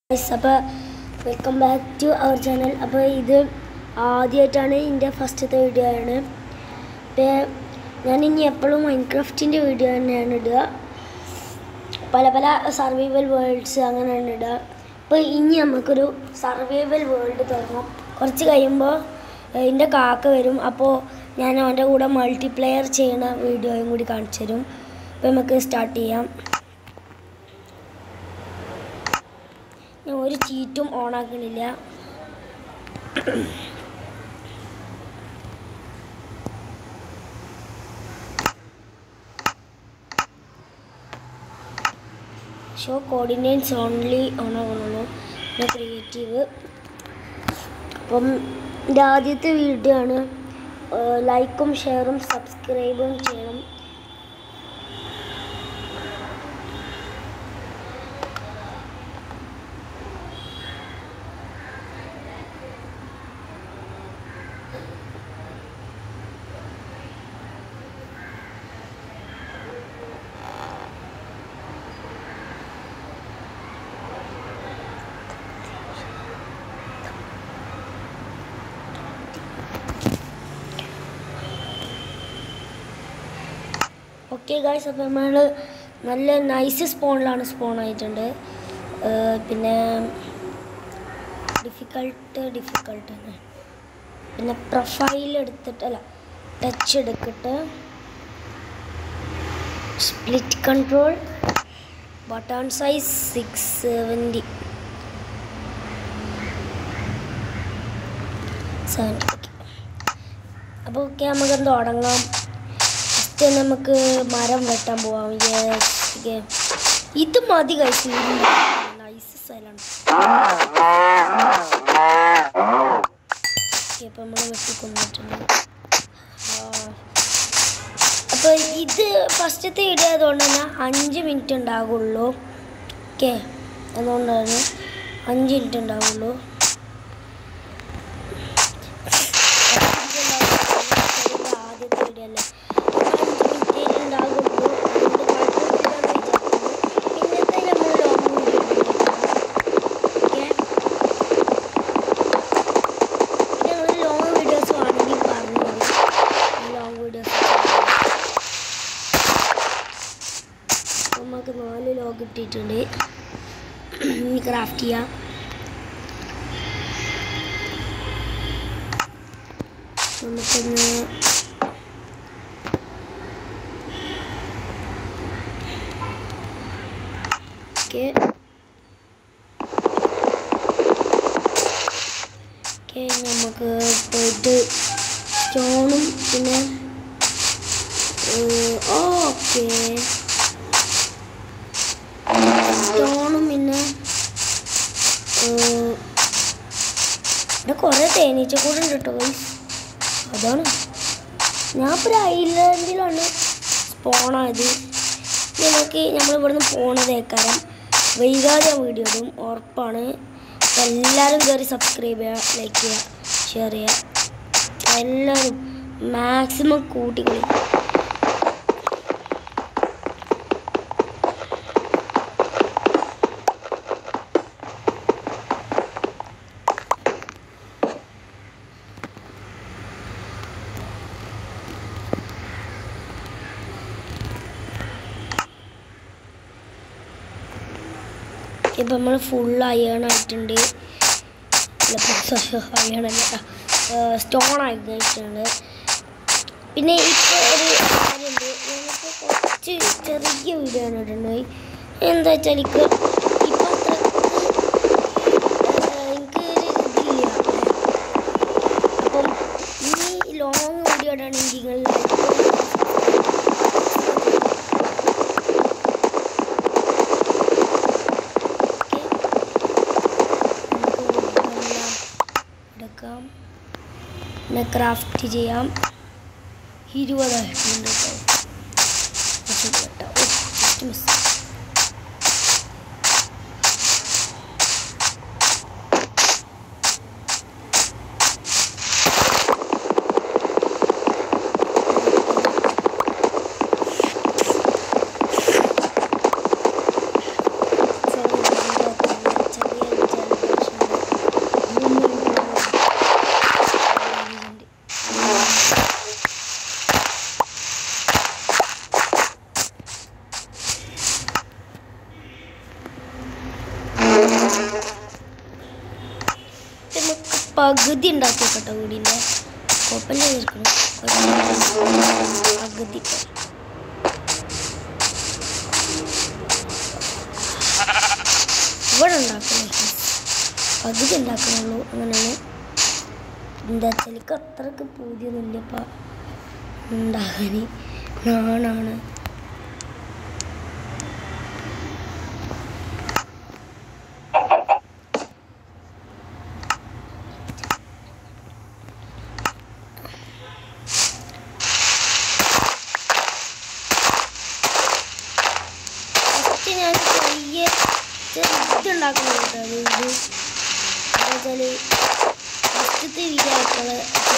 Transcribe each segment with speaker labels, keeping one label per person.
Speaker 1: Guys അപ്പോൾ welcome back to our channel അപ്പോൾ ഇത് ആദ്യമായിട്ടാണ് എൻ്റെ ഫസ്റ്റത്തെ വീഡിയോ ആണ് അപ്പോൾ ഞാൻ ഇനി എപ്പോഴും മൈൻക്രാഫ്റ്റിൻ്റെ വീഡിയോ തന്നെയാണ് ഇടുക പല പല സർവൈവൽ വേൾഡ്സ് അങ്ങനെയാണ് ഇടുക അപ്പോൾ ഇനി നമുക്കൊരു സർവൈവൽ വേൾഡ് തുടങ്ങാം കുറച്ച് കഴിയുമ്പോൾ എൻ്റെ കാക്ക വരും അപ്പോൾ ഞാൻ അവൻ്റെ കൂടെ മൾട്ടിപ്ലെയർ ചെയ്യുന്ന വീഡിയോയും കൂടി കാണിച്ചു തരും അപ്പോൾ നമുക്ക് സ്റ്റാർട്ട് ചെയ്യാം ഞാൻ ഒരു ചീറ്റും ഓൺ ആക്കണില്ല ഷോ കോർഡിനേറ്റ്സ് ഓൺലി ഓൺ ആകണുള്ളൂ പിന്നെ ക്രിയേറ്റീവ് അപ്പം എൻ്റെ ആദ്യത്തെ വീഡിയോ ആണ് ലൈക്കും ഷെയറും സബ്സ്ക്രൈബും ചെയ്യണം ഓക്കെ ഗായ്സ് അപ്പോൾ നമ്മൾ നല്ല നൈസ് സ്പോണിലാണ് സ്പോൺ ആയിട്ടുണ്ട് ഏർ പിന്നെ ഡിഫിക്കൾട്ട് ഡിഫിക്കൾട്ട് തന്നെ പിന്നെ പ്രൊഫൈൽ എടുത്തിട്ട് അല്ല ടച്ച് എടുത്തിട്ട് split control button size six seventy seventy okay അപ്പോൾ ഓക്കെ നമുക്ക് തുടങ്ങാം ഫസ്റ്റ് നമുക്ക് മരം വെട്ടാൻ പോവാം Yes, okay. ഇത് മതി കഴിച്ചു നൈസ് സ്ഥലമാണ് അപ്പം നമ്മൾ വെട്ടി കൊന്നിട്ടുണ്ട് അപ്പോൾ ഇത് ഫസ്റ്റത്തെ വീഡിയോ ആയതുകൊണ്ട് തന്നെ അഞ്ച് മിനിറ്റ് ഉണ്ടാകുള്ളൂ ഓക്കെ അതുകൊണ്ടാണ് അഞ്ച് മിനിറ്റ് ഉണ്ടാകുള്ളൂ ആദ്യത്തെ വീഡിയോ അല്ലേ അഞ്ച് മിനിറ്റ് ഉണ്ടാകുള്ളൂ അതുകൊണ്ട് കുഴപ്പമില്ലെന്ന് വിചാരിക്കുന്നു പിന്നത്തെ നമ്മൾ ലോങ് വീഡിയോ ഓക്കെ ഞങ്ങൾ ലോങ് വീഡിയോസ് വേണമെങ്കിൽ പറഞ്ഞു ലോങ് വീഡിയോസ് നമുക്ക് നാല് ലോഗ് ഇട്ടിട്ടുണ്ട് ഇനി ക്രാഫ്റ്റ് ചെയ്യാം നമുക്കൊന്ന് ഓക്കെ ഓക്കെ നമുക്ക് പോയിട്ട് സ്റ്റോണും പിന്നെ ഓക്കെ സ്റ്റോണും പിന്നെ ഏർ, ഇവിടെ കുറേ തേനീച്ച കൂടെ ഉണ്ട് കേട്ടോ guys. അതാണ് ഞാൻ ഇപ്പോൾ ഒരു ഐലൻഡിലാണ് സ്പോണായത് നമുക്ക് നമ്മൾ ഇവിടുന്ന് പോണതേക്കാരം വൈകാതെ വീഡിയോ ഇടും ഉറപ്പാണ് അപ്പോൾ എല്ലാവരും കയറി സബ്സ്ക്രൈബ് ചെയ്യുക ലൈക്ക് ചെയ്യുക ഷെയർ ചെയ്യുക എല്ലാവരും മാക്സിമം കൂട്ടിക്കളി ഇപ്പം നമ്മൾ ഫുൾ അയൺ ആയിട്ടുണ്ട് അയൺ അല്ല സ്റ്റോൺ ആയി കഴിച്ചിട്ടുണ്ട് പിന്നെ ഇപ്പോൾ ഒരു കാര്യമുണ്ട് ഞങ്ങൾക്ക് കുറച്ച് ചെറിയ വീഡിയോ ആണ് ഇടുന്നത് എന്താ വെച്ചാൽ എനിക്ക് ഇപ്പം അത്ര എനിക്ക് ഒരു ഇതില്ല അപ്പം ഈ ലോങ് വീഡിയോ ഇടണമെങ്കിൽ നിങ്ങൾ എടുക്കാം പിന്നെ ക്രാഫ്റ്റ് ചെയ്യാം ഇരുപതായിട്ടുണ്ട് കേട്ടോ മിസ് ചെറിയ നമുക്ക് പകുതി ഉണ്ടാക്കി കേട്ടോ വീടിൻ്റെ കുഴപ്പമില്ല നിൽക്കണം പകുതി ഇവിടെ ഉണ്ടാക്കണം പകുതി ഉണ്ടാക്കണുള്ളൂ അങ്ങനെയാണ് എന്താ വെച്ചാൽ എനിക്ക് അത്രക്ക് പൂതിയൊന്നുമില്ല ഇപ്പം ഉണ്ടാകാൻ നാണാണ് ഫസ്റ്റ് ഞാൻ ചെറിയ ചെറുതുണ്ടാക്കണം കേട്ടോ ഇത് എന്താ വെച്ചാൽ ഫസ്റ്റത്തെ വിചാരിക്കള്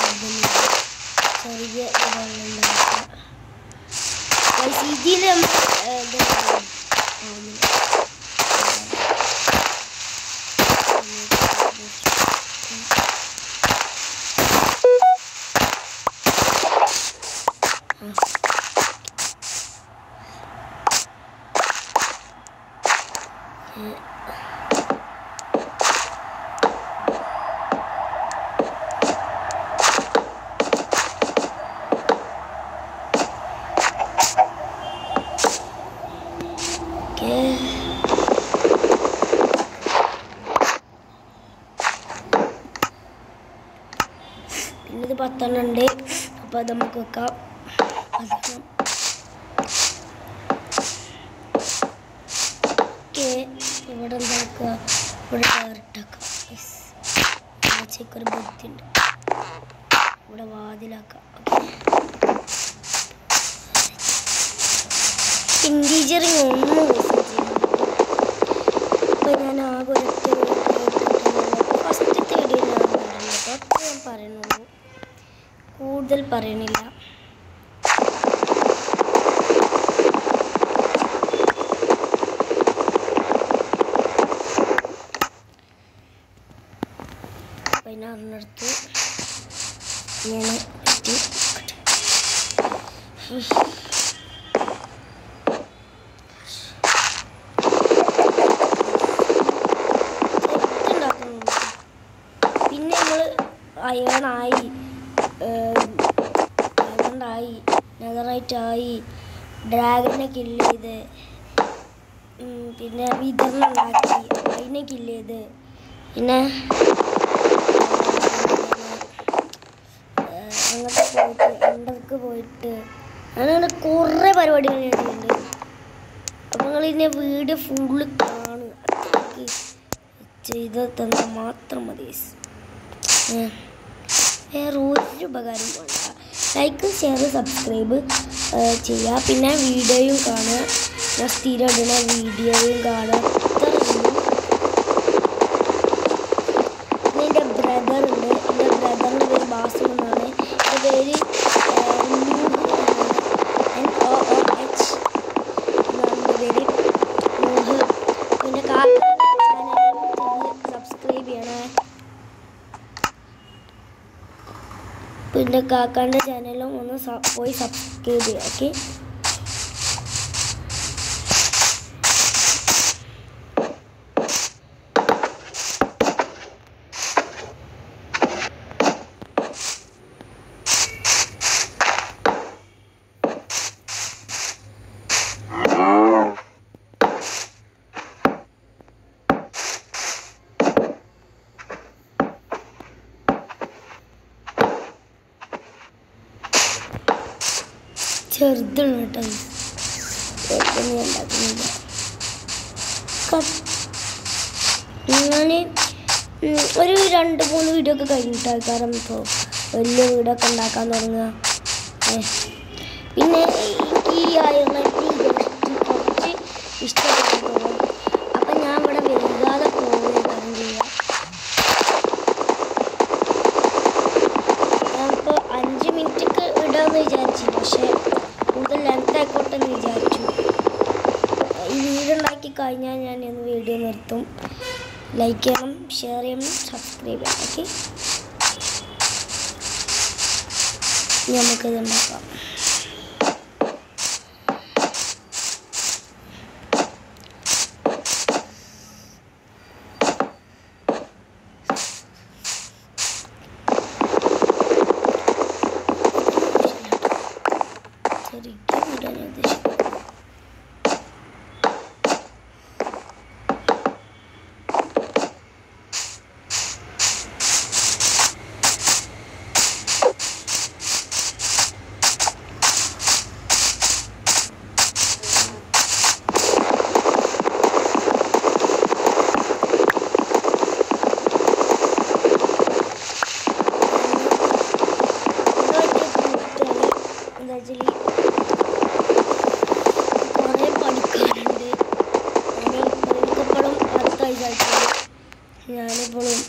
Speaker 1: ചെറിയ ഇതാണ് ഇതിലും ഓക്കെ പിന്നെ ഇത് പത്തെണ്ണം ഉണ്ട് അപ്പോൾ അത് നമുക്ക് വെക്കാം പത്തെണ്ണം ഓക്കെ ഇവിടെ എന്താ വെക്കുക ഇവിടെ ഡയറക്റ്റാക്കാം ഒരു ബുദ്ധിയുണ്ട് ഇവിടെ വാതിലാക്കാം ഓക്കെ ഇൻറ്റീജറിങ് ഒന്നും അപ്പോൾ ഞാൻ ആകെ ഒരൊറ്റ ഫസ്റ്റത്തെ വീഡിയോ ഞാൻ പറയുന്നത് അത്ര ഞാൻ പറയുന്നുള്ളൂ കൂടുതൽ പറയണില്ല അപ്പം ഞാൻ ഒന്നെടുത്ത് ഞാൻ പറ്റി ഉണ്ടാക്കുന്നുണ്ട് പിന്നെ നമ്മൾ അയണായി അയണായി നെതറൈറ്റായി ഡ്രാഗനെ കില്ല് ചെയ്ത് ഉം, പിന്നെ വിതരണം ഉണ്ടാക്കി അതിനെ കില്ല് ചെയ്ത് പിന്നെ ഏഹ്, അങ്ങോട്ട് പോയിട്ട് എണ്ടർക്ക് പോയിട്ട് അങ്ങനെ കുറേ പരിപാടികൾ ചെയ്തിട്ടുണ്ട് അപ്പോൾ നിങ്ങൾ ഇതിൻ്റെ വീഡിയോ ഫുള്ള് കാണുക അത്രയ്ക്ക് ചെയ്ത് തന്നാൽ മാത്രം മതി guys. ഏ, വേറെ ഒരു ഉപകാരം വേണ്ട ലൈക്ക് ഷെയർ സബ്സ്ക്രൈബ് ചെയ്യുക പിന്നെ വീഡിയോയും കാണുക ഞാൻ സ്ഥിരം ഇടുന്ന വീഡിയോയും കാണുക ഇത്ര എൻ്റെ ബ്രദർ ഉണ്ട് എൻ്റെ ബ്രദറിൻ്റെ പേര് ബാസു എന്നാണ് എൻ്റെ പേര് എൻ ഒ ഒ എച്ച് എന്നാണ് പേര് നൂഹ് പിന്നെ ചാനൽ സബ്സ്ക്രൈബ് ചെയ്യണേ പിന്നെ കാക്കാൻ്റെ ചാനലും ഒന്ന് സ- പോയി സബ്സ്ക്രൈബ് ചെയ്യുക ഓക്കെ ചെറുതാണ് കേട്ടോ ചെറുതൊന്നും ഞാൻ ഉണ്ടാക്കുന്നില്ല ഞാൻ ഒരു രണ്ട് മൂന്ന് വീഡിയോ ഒക്കെ കഴിഞ്ഞിട്ടാണ് കാരണം ഇപ്പോൾ വലിയ വീടൊക്കെ ഉണ്ടാക്കാൻ തുടങ്ങുക ഏ. പിന്നെ എനിക്ക് ഈ അയർലൻഡ് കുറച്ച് ഇഷ്ടപ്പെട്ടു തോന്നും അപ്പം ഞാൻ ഇവിടെ വൈകാതെ പോകുകയാണ് ചെയ്യുക ഞാനിപ്പോൾ അഞ്ച് മിനിറ്റൊക്കെ ഇടാമെന്ന് വിചാരിച്ചില്ല പക്ഷേ കൂടുതൽ ലെങ്ത് ആയിക്കോട്ടെ എന്ന് വിചാരിച്ചു ഈ വീഡിയോ ഉണ്ടാക്കി കഴിഞ്ഞാൽ ഞാൻ ഇന്ന് വീഡിയോ നിർത്തും ലൈക്ക് ചെയ്യണം ഷെയർ ചെയ്യണം സബ്സ്ക്രൈബ് ചെയ്യണം ഓക്കെ നമുക്കിത് ഉണ്ടാക്കാം ഞാനിപ്പോഴും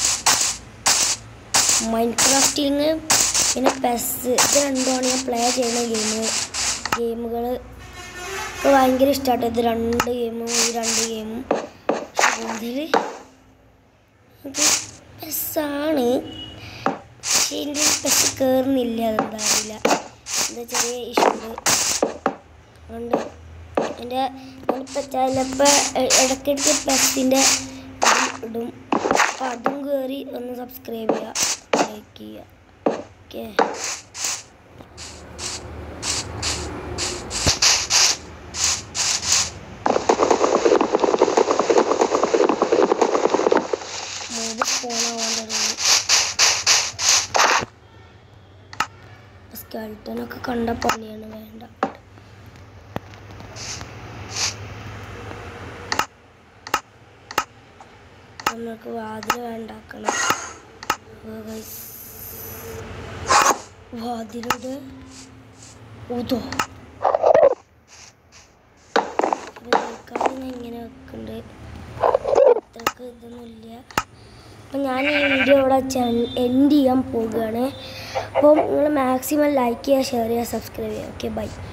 Speaker 1: മൈൻക്രാഫ്റ്റിങ് പിന്നെ പെസ് ഇത് രണ്ടുമാണ് ഞാൻ പ്ലേ ചെയ്യുന്ന ഗെയിം ഗെയിമുകൾ എനിക്ക് ഭയങ്കര ഇഷ്ടമാട്ടോ ഇത് രണ്ട് ഗെയിമും ഈ രണ്ട് ഗെയിമും കൂടുതൽ ഇത് പെസ്സാണ് പക്ഷേ എൻ്റെ പെസ് കയറുന്നില്ല അതെന്താ അറിയില്ല എന്താ ചെറിയ ഇഷ്യൂ ഉണ്ട് അതുകൊണ്ട് എൻ്റെ ഞാനിപ്പോൾ ചിലപ്പോൾ ഇടയ്ക്കിടയ്ക്ക് പെസ്സിൻ്റെ ഇടും അപ്പോൾ അതും കയറി ഒന്ന് സബ്സ്ക്രൈബ് ചെയ്യുക ലൈക്ക് ചെയ്യുക ഓക്കെ മൂന്ന് ഫോണാവാൻ തുടങ്ങി സ്കെൽട്ടനൊക്കെ കണ്ട പണിയാണ് വേണ്ട നമുക്ക് വാതിൽ വേണ്ടാക്കണം അപ്പോൾ guys, വാതിലുടെ ഊതോ ഇത് തൽക്കാലം ഞാൻ ഇങ്ങനെ വെക്കുന്നുണ്ട് അത്രക്ക് ഇതൊന്നുമില്ല അപ്പം ഞാൻ ഈ വീഡിയോ ഇവിടെ എൻഡ് ചെയ്യാൻ പോവുകയാണ് അപ്പം നിങ്ങൾ മാക്സിമം ലൈക്ക് ചെയ്യുക ഷെയർ ചെയ്യുക സബ്സ്ക്രൈബ് ചെയ്യുക ഓക്കെ ബൈ